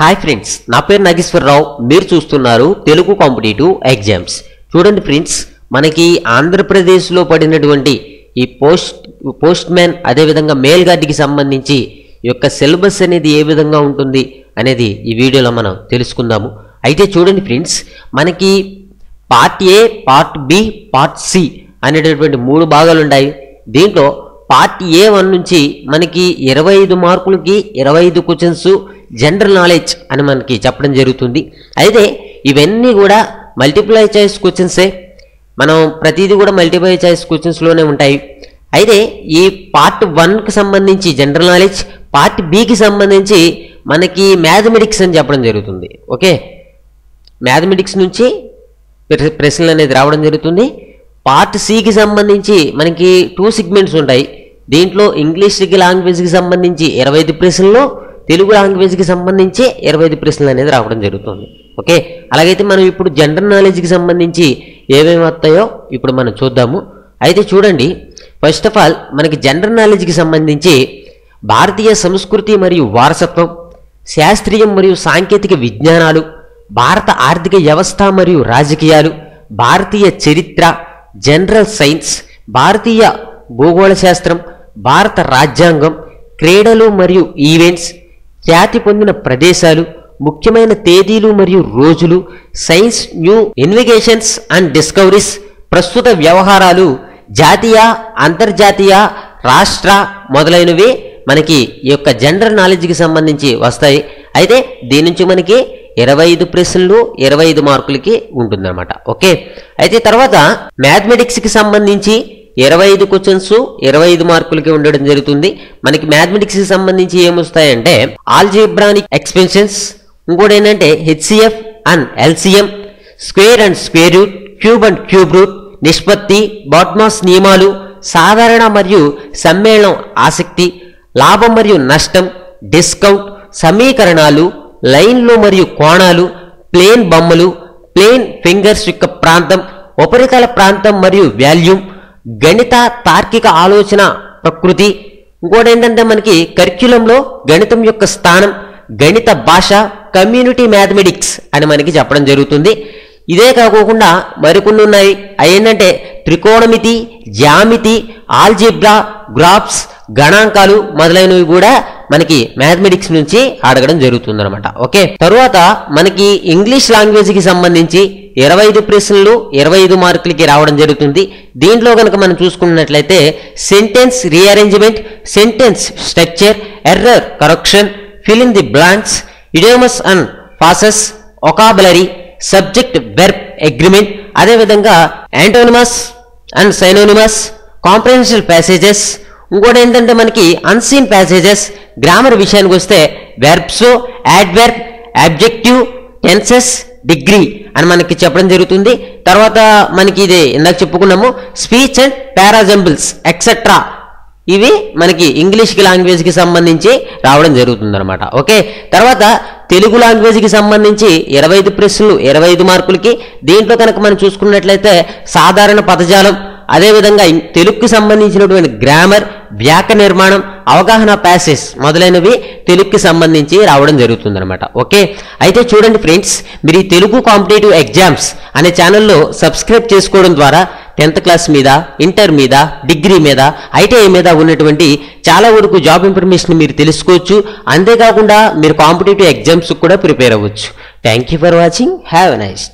hi friends నా పేరు నాగేశ్వరరావు మీరు చూస్తున్నారు తెలుగు కాంపిటేటివ్ ఎగ్జామ్స్ చూడండి ఫ్రెండ్స్ మనకి ఆంధ్రప్రదేశ్లో పడినటువంటి ఈ పోస్ట్ పోస్ట్ మ్యాన్ అదేవిధంగా మేల్ గార్డ్కి సంబంధించి ఈ యొక్క సిలబస్ అనేది ఏ విధంగా ఉంటుంది అనేది ఈ వీడియోలో మనం తెలుసుకుందాము అయితే చూడండి ఫ్రెండ్స్ మనకి part A part B part C అనేటటువంటి మూడు భాగాలు ఉన్నాయి దీంట్లో పార్ట్ ఏ వన్ నుంచి మనకి ఇరవై ఐదు మార్కులకి ఇరవై ఐదు క్వశ్చన్స్ జనరల్ నాలెడ్జ్ అని మనకి చెప్పడం జరుగుతుంది అయితే ఇవన్నీ కూడా మల్టిప్లై చాయిస్ క్వశ్చన్సే మనం ప్రతిదీ కూడా మల్టిప్లై చాయిస్ క్వశ్చన్స్లోనే ఉంటాయి అయితే ఈ పార్ట్ వన్కి సంబంధించి జనరల్ నాలెడ్జ్ పార్ట్ బికి సంబంధించి మనకి మ్యాథమెటిక్స్ అని చెప్పడం జరుగుతుంది ఓకే మ్యాథమెటిక్స్ నుంచి ప్ర- ప్రశ్నలు అనేది రావడం జరుగుతుంది పార్ట్ సికి సంబంధించి మనకి టూ సిగ్మెంట్స్ ఉంటాయి దీంట్లో ఇంగ్లీష్కి లాంగ్వేజ్కి సంబంధించి ఇరవై ఐదు ప్రశ్నలు తెలుగు లాంగ్వేజ్కి సంబంధించి ఇరవై ఐదు ప్రశ్నలు అనేది రావడం జరుగుతుంది ఓకే అలాగైతే మనం ఇప్పుడు జనరల్ నాలెడ్జ్కి సంబంధించి ఏమేమి వస్తాయో ఇప్పుడు మనం చూద్దాము అయితే చూడండి ఫస్ట్ ఆఫ్ ఆల్ మనకి జనరల్ నాలెడ్జ్కి సంబంధించి భారతీయ సంస్కృతి మరియు వారసత్వం శాస్త్రీయం మరియు సాంకేతిక విజ్ఞానాలు భారత ఆర్థిక వ్యవస్థ మరియు రాజకీయాలు భారతీయ చరిత్ర జనరల్ సైన్స్ భారతీయ భూగోళ శాస్త్రం భారత రాజ్యాంగం క్రీడలు మరియు ఈవెంట్స్ ఖ్యాతి పొందిన ప్రదేశాలు ముఖ్యమైన తేదీలు మరియు రోజులు science new inventions and discoveries ప్రస్తుత వ్యవహారాలు జాతీయ అంతర్జాతీయ రాష్ట్ర మొదలైనవి మనకి ఈ యొక్క జనరల్ నాలెడ్జ్కి సంబంధించి వస్తాయి అయితే దీని నుంచి మనకి ఇరవై ఐదు ప్రశ్నలు ఇరవై ఐదు మార్కులకి ఉంటుందన్నమాట ఓకే అయితే తర్వాత మ్యాథమెటిక్స్కి సంబంధించి ఇరవై ఐదు క్వశ్చన్స్ ఇరవై ఐదు మార్కులకి ఉండడం జరుగుతుంది మనకి మ్యాథమెటిక్స్కి సంబంధించి ఏమొస్తాయంటే ఆల్జీబ్రానిక్ ఎక్స్పెన్షన్స్ ఇంకోటి ఏంటంటే HCF and LCM square and square root cube and cube root నిష్పత్తి బాట్మాస్ నియమాలు సాధారణ మరియు సమ్మేళనం ఆసక్తి లాభం మరియు నష్టం డిస్కౌంట్ సమీకరణాలు లైన్లు మరియు కోణాలు ప్లేన్ బొమ్మలు ప్లేన్ ఫింగర్స్ యొక్క ప్రాంతం ఉపరితల ప్రాంతం మరియు వాల్యూమ్ గణిత తార్కిక ఆలోచన ప్రకృతి ఇంకోటి ఏంటంటే మనకి కరిక్యులంలో గణితం యొక్క స్థానం గణిత భాష కమ్యూనిటీ మ్యాథమెటిక్స్ అని మనకి చెప్పడం జరుగుతుంది ఇదే కాకోకుండా మరికొన్ని ఉన్నాయి అవి ఏంటంటే త్రికోణమితి జ్యామితి ఆల్జిబ్రా గ్రాఫ్స్ గణాంకాలు మొదలైనవి కూడా మనకి మ్యాథమెటిక్స్ నుంచి అడగడం జరుగుతుంది అనమాట ఓకే తరువాత మనకి ఇంగ్లీష్ లాంగ్వేజ్ కి సంబంధించి ఇరవై ఐదు ప్రశ్నలు ఇరవై ఐదు మార్కులకి రావడం జరుగుతుంది దీంట్లో కనుక మనం చూసుకున్నట్లయితే sentence rearrangement sentence structure error correction fill in the blanks idioms and phrases vocabulary subject verb agreement అదేవిధంగా యాంటోనిమస్ అండ్ సైనోనిమస్ కాంప్రహెన్షియల్ ప్యాసేజెస్ ఇంకోటి ఏంటంటే మనకి అన్సీన్ ప్యాసేజెస్ గ్రామర్ విషయానికి వస్తే verbs adverb objective tenses degree అని మనకి చెప్పడం జరుగుతుంది తర్వాత మనకి ఇది ఇందాక చెప్పుకున్నాము స్పీచ్ అండ్ పారాజంబుల్స్ ఎక్సెట్రా ఇవి మనకి ఇంగ్లీష్కి లాంగ్వేజ్కి సంబంధించి రావడం జరుగుతుంది అనమాట ఓకే తర్వాత తెలుగు లాంగ్వేజ్కి సంబంధించి ఇరవై ఐదు ప్రశ్నలు ఇరవై ఐదు మార్కులకి దీంట్లో కనుక మనం చూసుకున్నట్లయితే సాధారణ పదజాలం అదేవిధంగా ఇం- తెలుగుకి సంబంధించినటువంటి గ్రామర్ వ్యాక నిర్మాణం అవగాహన ప్యాసెస్ మొదలైనవి తెలుగుకి సంబంధించి రావడం జరుగుతుంది అనమాట ఓకే అయితే చూడండి ఫ్రెండ్స్ మీరు ఈ తెలుగు కాంపిటేటివ్ ఎగ్జామ్స్ అనే ఛానల్లో సబ్స్క్రైబ్ చేసుకోవడం ద్వారా టెన్త్ క్లాస్ మీద ఇంటర్ మీద డిగ్రీ మీద ఐటీఐ మీద ఉన్నటువంటి చాలా వరకు జాబ్ ఇన్ఫర్మేషన్ మీరు తెలుసుకోవచ్చు అంతేకాకుండా మీరు కాంపిటేటివ్ ఎగ్జామ్స్ కూడా ప్రిపేర్ అవ్వచ్చు thank you for watching have a nice day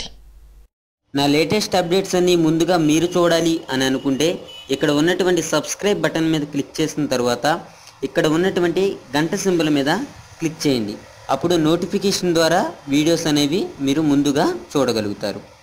నా లేటెస్ట్ అప్డేట్స్ అన్ని ముందుగా మీరు చూడాలి అని అనుకుంటే ఇక్కడ ఉన్నటువంటి సబ్స్క్రైబ్ బటన్ మీద క్లిక్ చేసిన తర్వాత ఇక్కడ ఉన్నటువంటి గంట సింబల్ మీద క్లిక్ చేయండి అప్పుడు నోటిఫికేషన్ ద్వారా వీడియోస్ అనేవి మీరు ముందుగా చూడగలుగుతారు